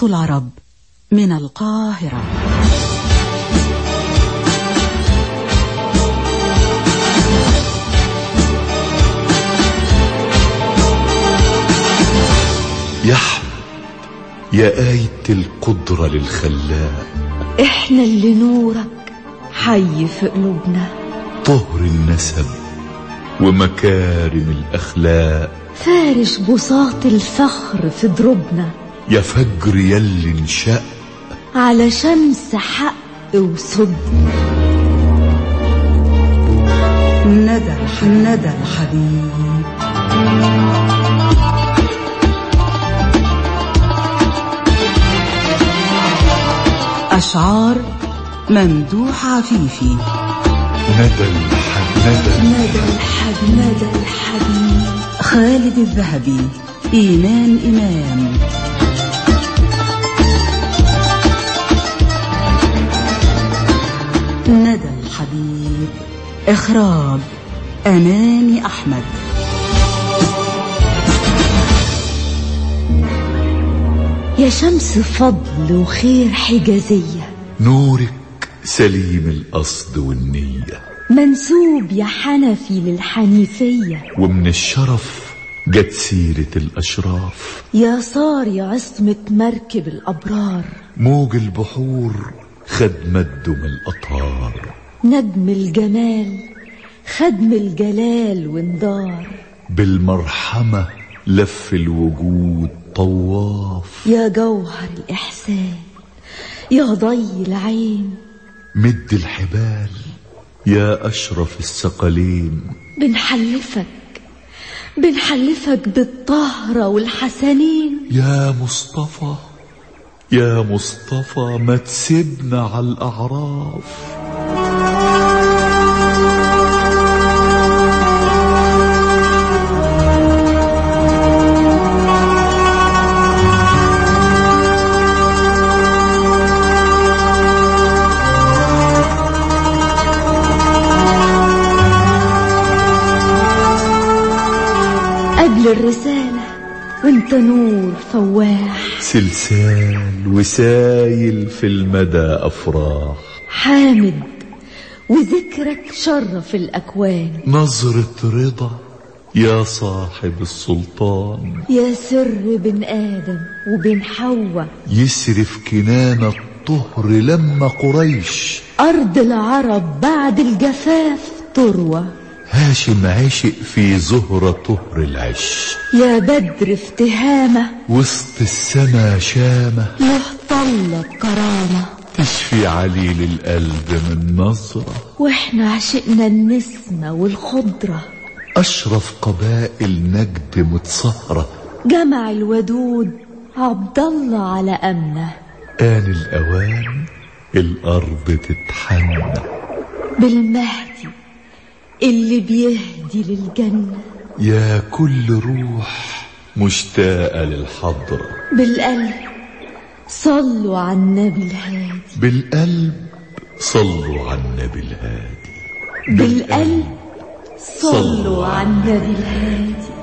صوت العرب من القاهرة يا أحمد يا آية القدرة للخلاق احنا اللي نورك حي في قلوبنا طهر النسب ومكارم الأخلاق فارش بساط الفخر في دروبنا يا فجر يلي انشق على شمس حق وصد ندى ندى الحبيب أشعار ممدوح عفيفي ندى الحب ندى ندى الحب ندى الحبيب خالد الذهبي إيمان إمام ندى الحبيب إخراج أماني أحمد يا شمس فضل وخير حجازية نورك سليم القصد والنية منسوب يا حنفي للحنيفية ومن الشرف جت سيرة الأشراف يا صاري عصمة مركب الأبرار موج البحور خد مده من الأطهار نجم الجمال خدم الجلال وندار بالمرحمة لف الوجود طواف يا جوهر الإحسان يا ضي العين مد الحبال يا أشرف الثقلين بنحلفك بنحلفك بالطهرة والحسنين يا مصطفى يا مصطفى ما تسيبنا على الأعراف قبل الرسالة وانت نور فواح سلسال وسايل في المدى أفراح حامد وذكرك شرف الأكوان نظرة رضا يا صاحب السلطان يا سر بن آدم وبن حواء يسرف كنان الطهر لما قريش أرض العرب بعد الجفاف تروى هاشم عشق في زهرة طهر العش يا بدر افتهامة وسط السما شامة له طلة كرامة تشفي عليل القلب من نظرة واحنا عشقنا النسمة والخضرة أشرف قبائل نجد متصهرة جمع الودود عبد الله على أمنه آن الأوان الأرض تتحنى بالمهدي اللي بيهدي للجنة يا كل روح مشتاقة للحضرة بالقلب صلوا على النبي الهادي بالقلب صلوا على النبي الهادي بالقلب صلوا على النبي الهادي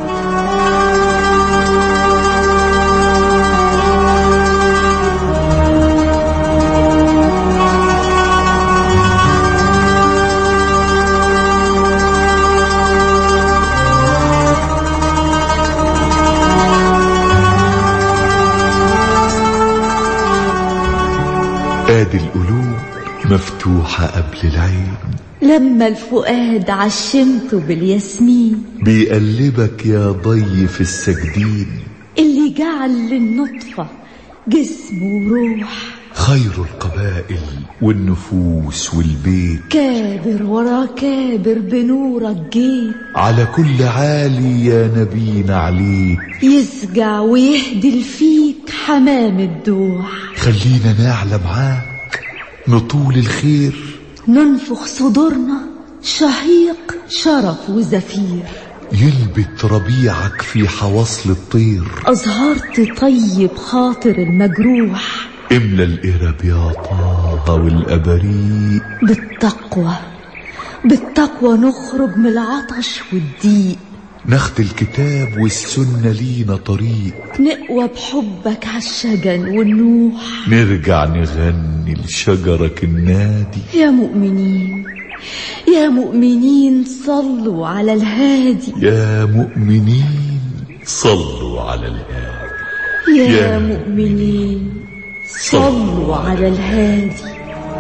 آدي القلوب مفتوحة قبل العين لما الفؤاد عشمته بالياسمين بيقلبك يا ضيف الساجدين اللي جعل للنطفة جسم وروح خير القبائل والنفوس والبيت كابر ورا كابر بنورك جيت على كل عالي يا نبينا عليك يسجع ويهدي فيك حمام الدوح خلينا نعلى معاك نطول الخير ننفخ صدورنا شهيق شرف وزفير ينبت ربيعك في حواصل الطير أزهار تطيب خاطر المجروح املى الإرب يا طه والأبريق بالتقوى بالتقوى نخرج من العطش والضيق ناخد الكتاب والسنة لينا طريق نقوى بحبك عالشجن والنوح نرجع نغني لشجرك النادي يا مؤمنين يا مؤمنين صلوا على الهادي يا مؤمنين صلوا على الهادي يا, يا مؤمنين صلوا على الهادي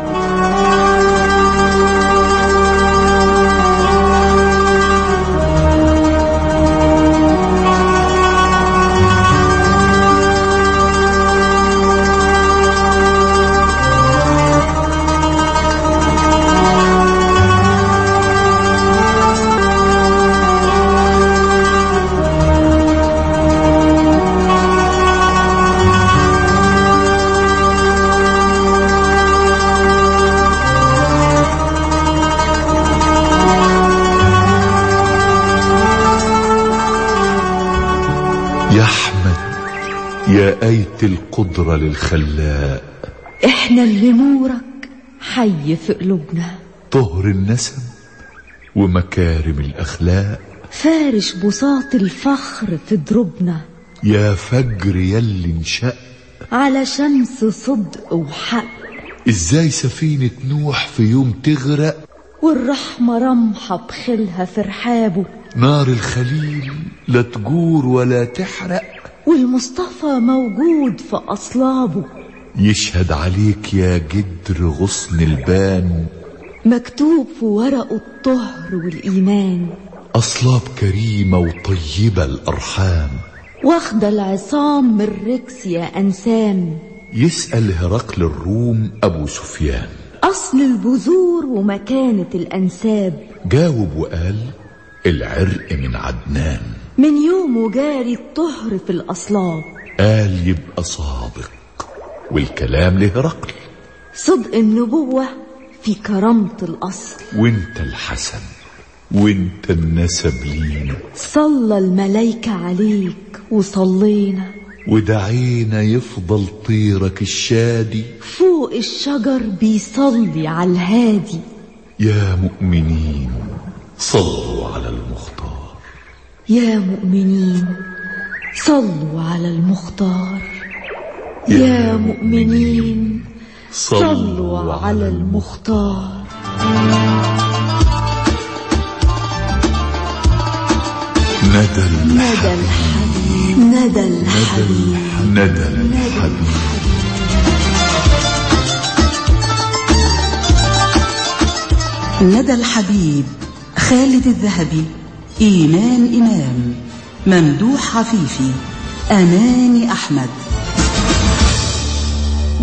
يا أحمد يا آية القدرة للخلاق احنا اللي نورك حي في قلوبنا طهر النسب ومكارم الأخلاق فارش بساط الفخر في دروبنا يا فجر يلي انشق على شمس صدق وحق ازاي سفينة نوح في يوم تغرق والرحمة رمحة بخيلها في رحابه نار الخليل لا تجور ولا تحرق والمصطفى موجود في أصلابه يشهد عليك يا جدر غصن البان مكتوب في ورقه الطهر والإيمان أصلاب كريمة وطيبة الأرحام واخدة العصام من ركس يا أنسام يسأل هرقل الروم أبو سفيان أصل البذور ومكانة الأنساب جاوب وقال العرق من عدنان من يومه جاري الطهر في الأصلاب قال يبقى صادق والكلام لهرقل صدق النبوة في كرامة الأصل وانت الحسن وانت النسب لينا صلى الملايكة عليك وصلينا ودعينا يفضل طيرك الشادي فوق الشجر بيصلي على الهادي يا مؤمنين صلوا على المختار يا مؤمنين صلوا على المختار يا مؤمنين صلوا على المختار ندى ندى الحبيب ندى الحبيب ندى الحبيب ندى الحبيب خالد الذهبي إيمان إمام ممدوح عفيفي أماني أحمد